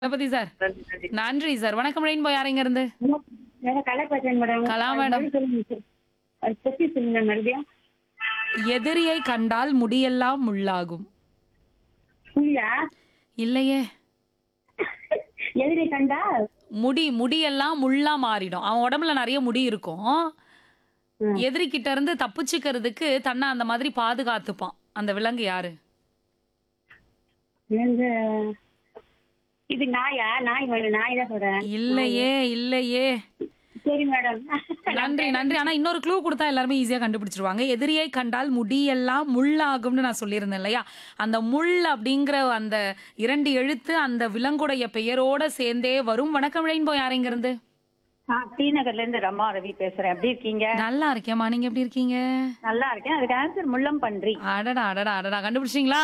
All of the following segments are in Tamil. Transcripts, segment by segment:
தளபதி சார் நன்றி நன்றி நன்றி சார் வணக்கம் ரெயின்போ யாருங்க இருந்து மேடம் கலை பேசுறேன் மேடம் கலா மேடம். அது சொல்லுங்க சார். அது பத்தி சொல்லுங்க மறுபடியும் எதிரியை கண்டால் முடியெல்லாம் முள்ளாகும் புரியா இல்லையே எதிரி கண்டா முடி முடியெல்லாம் முள்ளா மாறிடும் அவன் உடம்புல நிறைய முடி இருக்கும் ம். எதிரி கிட்ட இருந்து தப்பிச்சுக்கிறதுக்கு தன்னை அந்த மாதிரி பாதுகாத்துப்பான் அந்த விலங்கு யாரு எங்க இது நாயா நாய் மேடம் நாய் தான் சொல்றேன் இல்லையே இல்லையே சரி மேடம் நன்றி நன்றி ஆனா இன்னொரு க்ளூ கொடுத்தா எல்லாருமே ஈஸியா கண்டுபிடிச்சிருவாங்க எதிரியை கண்டால் முடியெல்லாம் முள்ளாகும்னு நான் சொல்லியிருந்தேன் இல்லையா அந்த முள் அப்படிங்கிற அந்த இரண்டு எழுத்து அந்த விலங்குடைய பெயரோட சேர்ந்தே வரும் வணக்கம் ரெயின்போ யாருங்க இருந்து ஆ ஸ்ரீநகர்ல இருந்து ரமா ரவி பேசுறேன் எப்படி இருக்கீங்க நல்லா இருக்கேம்மா நீங்க எப்படி இருக்கீங்க நல்லா இருக்கேன் அதுக்கு ஆன்சர் முள்ளம் பன்றி அடடா அடடா அடடா கண்டுபிடிச்சிங்களா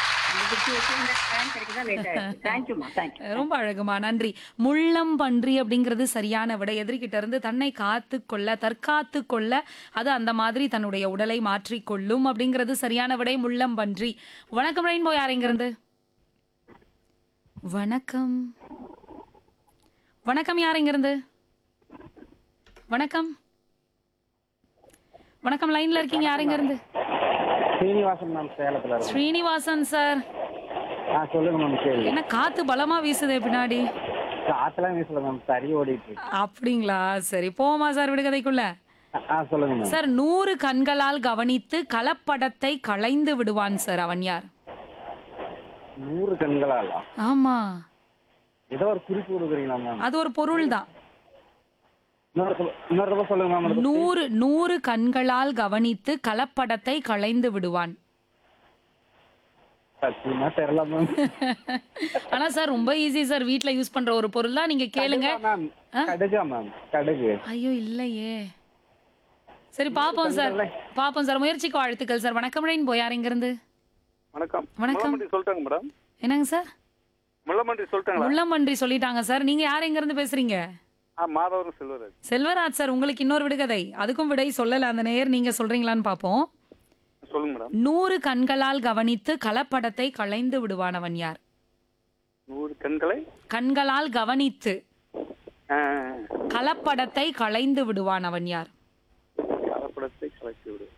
தேங்க்யூமா தேங்க்யூ ரொம்ப அழகுமா நன்றி முள்ளம் பன்றி அப்படிங்கிறது சரியான விட எதிர்கிட்ட இருந்து தன்னை காத்து கொள்ள தற்காத்து கொள்ள அது அந்த மாதிரி தன்னுடைய உடலை மாற்றிக் கொள்ளும் அப்படிங்கிறது சரியான விடை முள்ளம் பன்றி வணக்கம் ரெயின்போ யாருங்க இருந்து வணக்கம் வணக்கம் யாருங்க இருந்து வணக்கம் வணக்கம் லைன்ல இருக்கீங்க யாருங்க இருந்து சீனிவாசன் மேம் சேலத்துல இருக்கு ஸ்ரீனிவாசன் சார் ஆ சொல்லுங்க மேம் கேள்வி என்ன காத்து பலமா வீசுதே பின்னாடி காத்தெல்லாம் வீசல மேம் சரி ஓடிட்டு இருக்கு அப்படிங்களா சரி போமா சார் விடுகதைக்குள்ள ஆ, ஆ சொல்லுங்க மேம் சார் நூறு கண்களால் கவனித்து கலப்படத்தை களைந்து விடுவான் சார் அவன் யார் நூறு கண்களால ஆமா ஏதோ ஒரு குறிப்பு கொடுக்குறீங்களா மேம் அது ஒரு பொருள் தான் இன்னொரு தடவை- இன்னொரு தடவை சொல்லுங்க மேம் அது நூறு நூறு கண்களால் கவனித்து கலப்படத்தை களைந்து விடுவான் சத்தியமா தெரியல மேம் ஆனா சார் ரொம்ப ஈஸி சார் வீட்ல யூஸ் பண்ற ஒரு பொருள் தான் நீங்க கேளுங்க மேம் கடுகா மேம் கடுகு ஐயோ இல்லையே சரி பாப்போம் சார் பாப்போம் சார் முயற்சிக்கு வாழ்த்துக்கள் சார் வணக்கம் ரெயின் போயார் இங்க இருந்து வணக்கம் வணக்கம். முள்ளமண்டி சொல்லிட்டாங்க மேடம் என்னங்க சார் முள்ளமண்டி சொல்லிட்டாங்களா முள்ளம்பன்றி சொல்லிட்டாங்க சார் நீங்க யார் எங்க இருந்து பேசுறீங்க ஆ மாதவரம் செல்வராஜ் செல்வராஜ் சார் உங்களுக்கு இன்னொரு விடுகதை அதுக்கும் விடை சொல்லல அந்த நேயர் நீங்க சொல்றீங்களான்னு பாப்போம் சொல்லுங்க மேடம் நூறு கண்களால் கவனித்து கலப்படத்தை களைந்து விடுவானவன் யார் நூறு கண்களை கண்களால் கவனித்து ஆ, கலப்படத்தை களைந்து விடுவானவன் யார் கலப்படத்தை கலக்கி விடு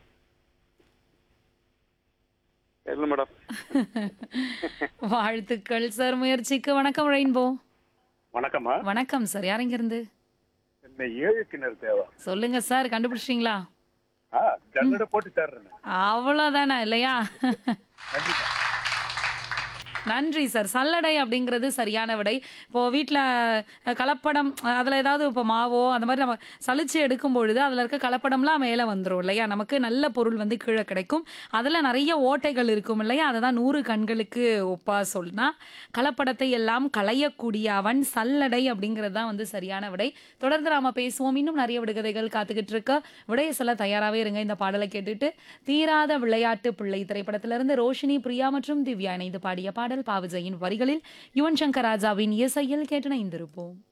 தெரியல மேடம் வாழ்த்துக்கள் சார் முயற்சிக்கு வணக்கம் ரெயின்போ வணக்கம்மா வணக்கம் சார் யார் இங்க இருந்து என்ன ஏழு கிணறு தேவை சொல்லுங்க சார் கண்டுபிடிச்சிட்டீங்களா ஆ ஜல்லடை போட்டு தர்றேன் அவ்வளோதானே இல்லையா கண்டிப்பா நன்றி சார் சல்லடை அப்படிங்கிறது சரியான விடை இப்போ வீட்டில் கலப்படம் அதில் ஏதாவது இப்போ மாவோ அந்த மாதிரி நம்ம சலிச்சு எடுக்கும் பொழுது அதில் இருக்க கலப்படம்லாம் மேலே வந்துடும் இல்லையா நமக்கு நல்ல பொருள் வந்து கீழே கிடைக்கும் அதில் நிறைய ஓட்டைகள் இருக்கும் இல்லையா அதை தான் நூறு கண்களுக்கு ஒப்பா சொன்னா கலப்படத்தை எல்லாம் களையக்கூடிய அவன் சல்லடை அப்படிங்கிறது தான் வந்து சரியான விடை தொடர்ந்து நாம பேசுவோம் இன்னும் நிறைய விடுகதைகள் காத்துக்கிட்டு இருக்க விடைய சொல்ல தயாராகவே இருங்க இந்த பாடலை கேட்டுட்டு தீராத விளையாட்டு பிள்ளை திரைப்படத்திலிருந்து ரோஷினி பிரியா மற்றும் திவ்யா இணைந்து பாடிய பாடல் பாவஜையின் வரிகளில் யுவன் சங்கர் ராஜாவின் இசையில் கேட்டு இணைந்திருப்போம்